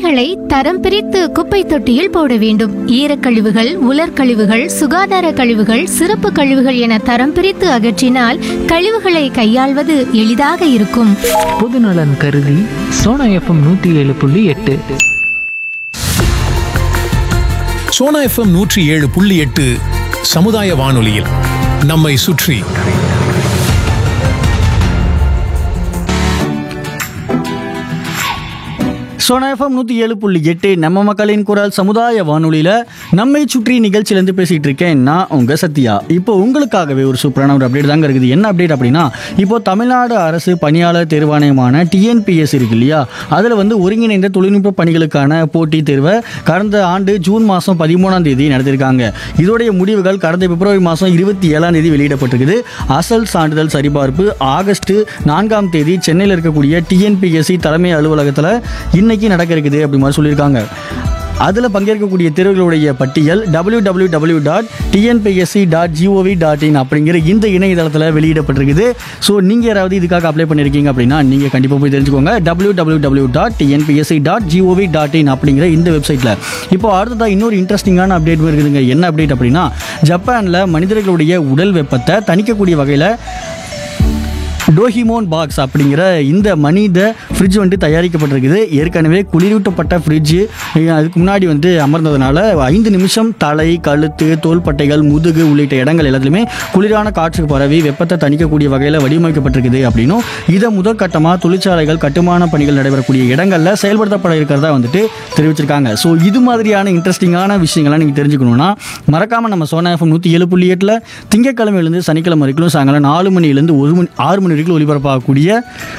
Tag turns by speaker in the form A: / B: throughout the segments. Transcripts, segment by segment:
A: கழிவுகளை தரம் பிரித்து குப்பை தொட்டியில் போட வேண்டும் ஈரக்கழிவுகள் உலர்கழிவுகள் சுகாதார கழிவுகள் சிறப்பு கழிவுகள் என தரம் பிரித்து அகற்றினால் கழிவுகளை கையாள்வது எளிதாக இருக்கும்
B: பொதுநலன் கருதி சோனா எஃப்எம் நூற்றி ஏழு புள்ளி எட்டு
C: சோனா எஃப்எம் நூற்றி ஏழு புள்ளி எட்டு சமுதாய வானொலியில் நம்மை சுற்றி
D: சோனா எஃப்எம் நூற்றி ஏழு புள்ளி எட்டு நம்ம மக்களின் குரல் சமுதாய வானொலியில் நம்மை சுற்றி நிகழ்ச்சியிலேருந்து பேசிகிட்டு இருக்கேன் நான் உங்கள் சத்யா இப்போ உங்களுக்காகவே ஒரு சூப்பரான ஒரு அப்டேட் தாங்க இருக்குது என்ன அப்டேட் அப்படின்னா இப்போ தமிழ்நாடு அரசு பணியாளர் தேர்வாணையமான டிஎன்பிஎஸ் இருக்கு இல்லையா அதில் வந்து ஒருங்கிணைந்த தொழில்நுட்ப பணிகளுக்கான போட்டித் தேர்வை கடந்த ஆண்டு ஜூன் மாதம் பதிமூணாம் தேதி நடத்திருக்காங்க இதோடைய முடிவுகள் கடந்த பிப்ரவரி மாதம் இருபத்தி ஏழாம் தேதி வெளியிடப்பட்டிருக்குது அசல் சான்றிதழ் சரிபார்ப்பு ஆகஸ்ட் நான்காம் தேதி சென்னையில் இருக்கக்கூடிய டிஎன்பிஎஸ்சி தலைமை அலுவலகத்தில் இன்னைக்கு நடக்க இருக்குது அப்படி மாதிரி சொல்லியிருக்காங்க அதில் பங்கேற்கக்கூடிய தேர்வுகளுடைய பட்டியல் W W W dot TNPSC dot GOV dot in அப்படிங்கிற இந்த இணையதளத்தில் வெளியிடப்பட்டிருக்குது ஸோ நீங்கள் யாராவது இதுக்காக அப்ளை பண்ணியிருக்கீங்க அப்படின்னா நீங்கள் கண்டிப்பாக போய் தெரிஞ்சுக்கோங்க W W W dot TNPSC dot GOV dot in அப்படிங்கிற இந்த வெப்சைட்டில் இப்போ அடுத்ததாக இன்னொரு இன்ட்ரெஸ்டிங்கான அப்டேட் இருக்குதுங்க என்ன அப்டேட் அப்படின்னா ஜப்பானில் மனிதர்களுடைய உடல் வெப்பத்தை தணிக்கக்கூடிய வகையில் டோஹிமோன் பாக்ஸ் அப்படிங்கிற இந்த மனித ஃப்ரிட்ஜ் வந்து தயாரிக்கப்பட்டிருக்குது ஏற்கனவே குளிரூட்டப்பட்ட ஃப்ரிட்ஜு அதுக்கு முன்னாடி வந்து அமர்ந்ததுனால ஐந்து நிமிஷம் தலை கழுத்து தோள்பட்டைகள் முதுகு உள்ளிட்ட இடங்கள் எல்லாத்துலேயுமே குளிரான காற்று பரவி வெப்பத்தை தணிக்கக்கூடிய வகையில் வடிவமைக்கப்பட்டிருக்குது அப்படின்னும் இதை முதற்கட்டமாக தொழிற்சாலைகள் கட்டுமான பணிகள் நடைபெறக்கூடிய இடங்களில் செயல்படுத்தப்பட இருக்கிறதா வந்துட்டு தெரிவிச்சிருக்காங்க ஸோ இது மாதிரியான இன்ட்ரெஸ்டிங்கான விஷயங்கள்லாம் நீங்கள் தெரிஞ்சுக்கணுன்னா மறக்காமல் நம்ம சோனா எஃப்எம் நூற்றி ஏழு புள்ளி எட்டில் திங்கக்கிழமையிலேருந்து சனிக்கிழமை வரைக்கும் சாயங்காலம் நாலு மணிலேருந்து ஒரு மணி ஆறு மணி வரைக்கும் ஒளிபரப்பாகக்கூடிய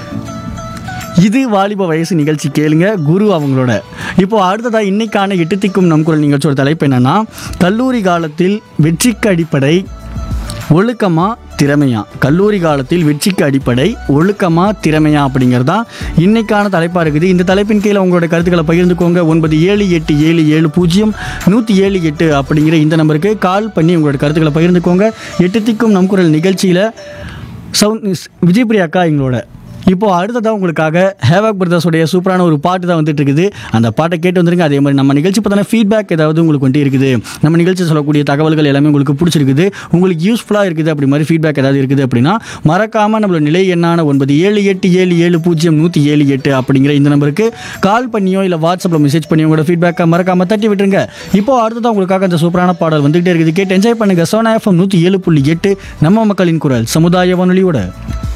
D: இது வாலிப வயசு நிகழ்ச்சி கேளுங்க குரு அவங்களோட இப்போ அடுத்ததா இன்னைக்கான எட்டு திக்கும் நம் குரல் நிகழ்ச்சியோட தலைப்பு என்னன்னா கல்லூரி காலத்தில் வெற்றிக்கு அடிப்படை ஒழுக்கமா திறமையா கல்லூரி காலத்தில் வெற்றிக்கு அடிப்படை ஒழுக்கமா திறமையா அப்படிங்கிறது தான் இன்னைக்கான தலைப்பாக இருக்குது இந்த தலைப்பின் கீழே உங்களோட கருத்துக்களை பகிர்ந்துக்கோங்க ஒன்பது ஏழு எட்டு ஏழு ஏழு பூஜ்ஜியம் நூற்றி ஏழு எட்டு அப்படிங்கிற இந்த நம்பருக்கு கால் பண்ணி உங்களோட கருத்துக்களை பகிர்ந்துக்கோங்க எட்டு திக்கும் நம் குரல் நிகழ்ச்சியில் சவுண்ட் விஜயபிரியா அக்கா எங்களோட இப்போ அடுத்ததாக உங்களுக்காக ஹேவாக் பிரதர்ஸோடைய சூப்பரான ஒரு பாட்டு தான் வந்துட்டு இருக்குது அந்த பாட்டை கேட்டு வந்துருங்க அதே மாதிரி நம்ம நிகழ்ச்சி பார்த்தான ஃபீட்பேக் ஏதாவது உங்களுக்கு வந்துட்டு இருக்குது நம்ம நிகழ்ச்சி சொல்லக்கூடிய தகவல்கள் எல்லாமே உங்களுக்கு பிடிச்சிருக்குது உங்களுக்கு யூஸ்ஃபுல்லாக இருக்குது அப்படி மாதிரி ஃபீட்பேக் ஏதாவது இருக்குது அப்படின்னா மறக்காமல் நம்மளோட நிலை எண்ணான ஒன்பது ஏழு எட்டு ஏழு ஏழு பூஜ்ஜியம் நூற்றி ஏழு எட்டு அப்படிங்கிற இந்த நம்பருக்கு கால் பண்ணியோ இல்லை வாட்ஸ்அப்பில் மெசேஜ் பண்ணியோ உங்களோட ஃபீட்பேக்கை மறக்காமல் தட்டி விட்டுருங்க இப்போ அடுத்ததாக உங்களுக்காக அந்த சூப்பரான பாடல் வந்துகிட்டே இருக்குது கேட்டு என்ஜாய் பண்ணுங்க சோனா எஃப்எம் நூற்றி ஏழு புள்ளி எட்டு நம்ம மக்களின் குரல் சமுதாய வானொலியோட